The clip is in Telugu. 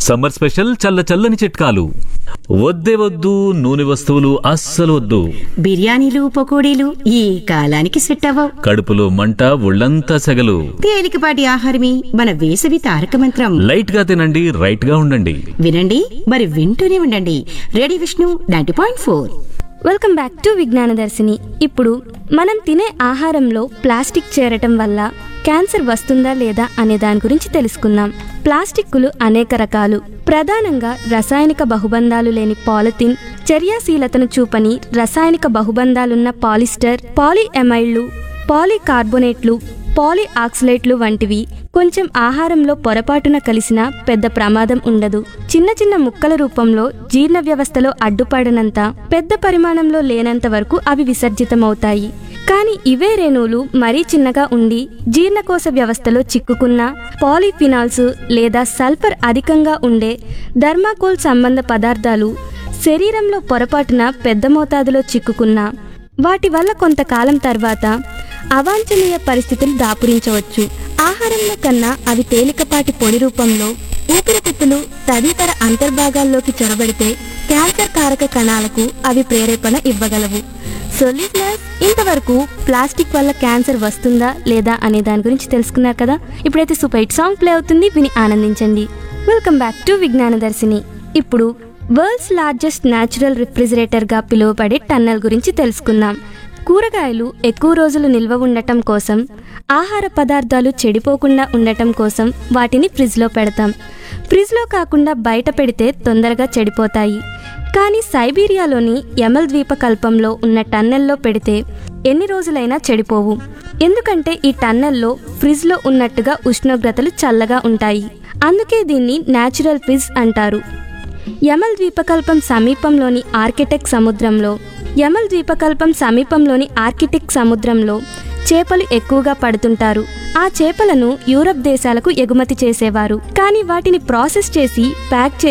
సమ్మర్ స్పెషల్ చల్ల చల్లని చిట్కాలు వద్దే వద్దు నూనె వస్తువులు అస్సలు వద్దు బిర్యానీలు పకోడీలు ఈ కాలానికి సెట్ అవ్వవు కడుపులో మంట ఒళ్ళంతా సెగలు తేలికపాటి ఆహారమే మన వేసవి తారక మంత్రం లైట్ గా తినండి రైట్ గా ఉండండి వినండి మరి వింటూనే ఉండండి ready Vishnu ninety point four welcome back to Vignana Darshini ఇప్పుడు మనం తినే ఆహారంలో ప్లాస్టిక్ చేరటం వల్ల క్యాన్సర్ వస్తుందా లేదా అనే దాని గురించి తెలుసుకుందాం ప్లాస్టిక్కులు అనేక రకాలు ప్రధానంగా రసాయనిక బహుబంధాలు లేని పాలిథిన్ చర్యాశీలతను చూపని రసాయనిక బహుబంధాలున్న పాలిస్టర్ పాలిఎమైడ్లు పాలికార్బోనేట్లు పాలి ఆక్సలేట్లు వంటివి కొంచెం ఆహారంలో పొరపాటున కలిసిన పెద్ద ప్రమాదం ఉండదు చిన్న చిన్న ముక్కల రూపంలో జీర్ణ వ్యవస్థలో అడ్డుపడనంత పెద్ద పరిమాణంలో లేనంత వరకు అవి విసర్జితమవుతాయి కానీ ఇవే రేణువులు మరీ చిన్నగా ఉండి జీర్ణకోశ వ్యవస్థలో చిక్కుకున్న పాలిఫినాల్స్ లేదా సల్ఫర్ అధికంగా ఉండే థర్మాకోల్ సంబంధ పదార్థాలు శరీరంలో పొరపాటున పెద్ద మోతాదులో చిక్కుకున్న వాటి వల్ల కొంతకాలం తర్వాత అవాంఛనీయ పరిస్థితులు దాపురించవచ్చు ఆహారంలో కన్నా అవి తేలికపాటి పొడి రూపంలో ఊపిరితిత్తులు తదితర అంతర్భాగాల్లోకి చొరబడితే క్యాన్సర్ కారక కణాలకు అవి ప్రేరేపణ ఇవ్వగలవు సో లిజనర్స్ ఇంతవరకు ప్లాస్టిక్ వల్ల క్యాన్సర్ వస్తుందా లేదా అనే దాని గురించి తెలుసుకున్నారు కదా ఇప్పుడైతే సూపర్ హిట్ సాంగ్ ప్లే అవుతుంది విని ఆనందించండి welcome back to Vignana Darshini ఇప్పుడు వరల్డ్స్ లార్జెస్ట్ న్యాచురల్ రిఫ్రిజిరేటర్గా పిలువబడే టన్నల్ గురించి తెలుసుకుందాం కూరగాయలు ఎక్కువ రోజులు నిల్వ ఉండటం కోసం ఆహార పదార్థాలు చెడిపోకుండా ఉండటం కోసం వాటిని ఫ్రిడ్జ్లో పెడతాం ఫ్రిడ్జ్లో కాకుండా బయట పెడితే తొందరగా చెడిపోతాయి కానీ సైబీరియాలోని యమల్ ద్వీపకల్పంలో ఉన్న టన్నెల్లో పెడితే ఎన్ని రోజులైనా చెడిపోవు ఎందుకంటే ఈ టన్నెల్లో ఫ్రిడ్జ్లో ఉన్నట్టుగా ఉష్ణోగ్రతలు చల్లగా ఉంటాయి అందుకే దీన్ని న్యాచురల్ ఫ్రిజ్ అంటారు యమల్ ద్వీపకల్పం సమీపంలోని ఆర్కిటెక్ సముద్రంలో యమల్ ద్వీపకల్పం సమీపంలోని ఆర్కిటిక్ సముద్రంలో చేపలు ఎక్కువగా పడుతుంటారు ఆ చేపలను యూరప్ దేశాలకు ఎగుమతి చేసేవారు కానీ వాటిని ప్రాసెస్ చేసి ప్యాక్ చేసి